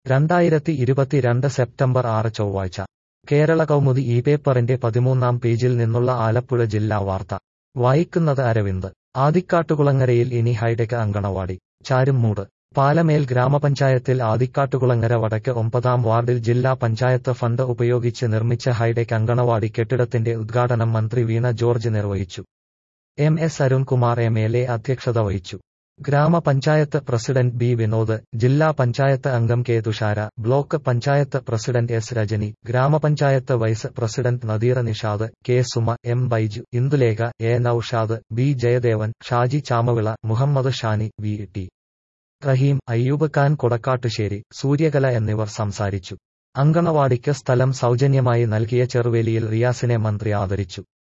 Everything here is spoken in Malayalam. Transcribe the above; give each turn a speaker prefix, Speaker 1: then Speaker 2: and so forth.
Speaker 1: രണ്ടായിരത്തി ഇരുപത്തിരണ്ട് സെപ്റ്റംബർ ആറ് ചൊവ്വാഴ്ച കേരള കൗമുദി ഈ പേപ്പറിന്റെ പതിമൂന്നാം പേജിൽ നിന്നുള്ള ആലപ്പുഴ ജില്ലാ വാർത്ത വായിക്കുന്നത് അരവിന്ദ് ആദിക്കാട്ടുകുളങ്ങരയിൽ ഇനി ഹൈടെക് അങ്കണവാടി ചാരുംമൂട് പാലമേൽ ഗ്രാമപഞ്ചായത്തിൽ ആദിക്കാട്ടുകുളങ്ങര വടക്ക് ഒമ്പതാം വാർഡിൽ ജില്ലാ പഞ്ചായത്ത് ഫണ്ട് ഉപയോഗിച്ച് നിർമ്മിച്ച ഹൈടെക് അങ്കണവാടി കെട്ടിടത്തിന്റെ ഉദ്ഘാടനം മന്ത്രി വീണ ജോർജ് നിർവഹിച്ചു M S Arunkumar M L A അധ്യക്ഷത വഹിച്ചു ഗ്രാമപഞ്ചായത്ത് പ്രസിഡന്റ് ബി വിനോദ് ജില്ലാ പഞ്ചായത്ത് അംഗം K Thushara block panchayat president S Rajani grama panchayat vice president Nadeera Nishad K Suma M Baiju Indulekha A Naushad B Jayadevan Shaji Chamavila Muhammad Shani V T Rahim Ayyub Khan Kodakkattusseri Suryakala എന്നിവർ സംസാരിച്ചു അങ്കണവാടിക്ക് സ്ഥലം സൗജന്യമായി നൽകിയ ചെറുവേലിയിൽ റിയാസിനെ മന്ത്രി ആദരിച്ചു